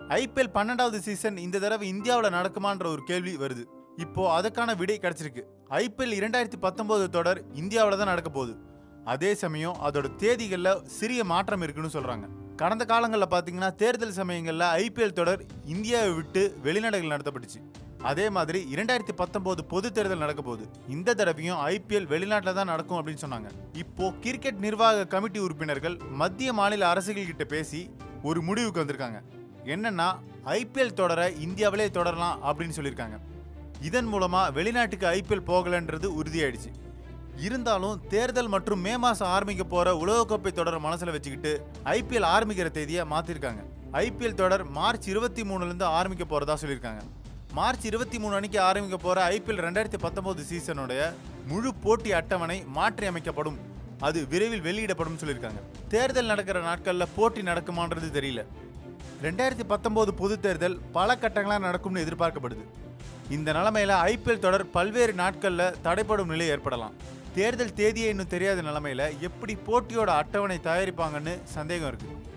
IPL பன்னெண்டாவது season இந்த தடவை இந்தியாவில் நடக்குமான்ற ஒரு கேள்வி வருது இப்போ அதுக்கான விடை கிடைச்சிருக்கு ஐபிஎல் இரண்டாயிரத்தி பத்தொன்பது தொடர் இந்தியாவில் தான் நடக்க போகுது அதே சமயம் அதோட தேதிகளில் சிறிய மாற்றம் இருக்குன்னு சொல்றாங்க கடந்த காலங்களில் பார்த்தீங்கன்னா தேர்தல் சமயங்களில் ஐபிஎல் தொடர் இந்தியாவை விட்டு வெளிநாடுகள் நடத்தப்பட்டுச்சு அதே மாதிரி இரண்டாயிரத்தி பத்தொன்பது பொது தேர்தல் நடக்க போகுது இந்த தடவையும் ஐபிஎல் வெளிநாட்டில் தான் நடக்கும் அப்படின்னு சொன்னாங்க இப்போ கிரிக்கெட் நிர்வாக கமிட்டி உறுப்பினர்கள் மத்திய மாநில அரசுகள் கிட்ட பேசி ஒரு முடிவுக்கு வந்திருக்காங்க என்னன்னா ஐபிஎல் தொடரை இந்தியாவிலே தொடரலாம் அப்படின்னு சொல்லியிருக்காங்க இதன் மூலமா வெளிநாட்டுக்கு ஐபிஎல் போகலன்றது உறுதியாயிடுச்சு இருந்தாலும் தேர்தல் மற்றும் மே மாசம் ஆரம்பிக்க போற உலகக்கோப்பை தொடரை மனசுல வச்சுக்கிட்டு ஐபிஎல் ஆரம்பிக்கிற தேதியை மாத்திருக்காங்க ஐபிஎல் தொடர் மார்ச் இருபத்தி மூணுல இருந்து ஆரம்பிக்க போறதா சொல்லியிருக்காங்க மார்ச் இருபத்தி மூணு அன்னைக்கு ஆரம்பிக்க போற ஐபிஎல் ரெண்டாயிரத்தி பத்தொன்பது சீசனுடைய முழு போட்டி அட்டவணை மாற்றி அமைக்கப்படும் அது விரைவில் வெளியிடப்படும் சொல்லியிருக்காங்க தேர்தல் நடக்கிற நாட்கள்ல போட்டி நடக்குமான்றது தெரியல ரெண்டாயிரத்தி பத்தொன்பது பொது தேர்தல் பல கட்டங்களாக நடக்கும்னு எதிர்பார்க்கப்படுது இந்த நிலைமையில ஐபிஎல் தொடர் பல்வேறு நாட்கள்ல தடைப்படும் நிலை ஏற்படலாம் தேர்தல் தேதியை இன்னும் தெரியாத நிலைமையில எப்படி போட்டியோட அட்டவணை தயாரிப்பாங்கன்னு சந்தேகம் இருக்கு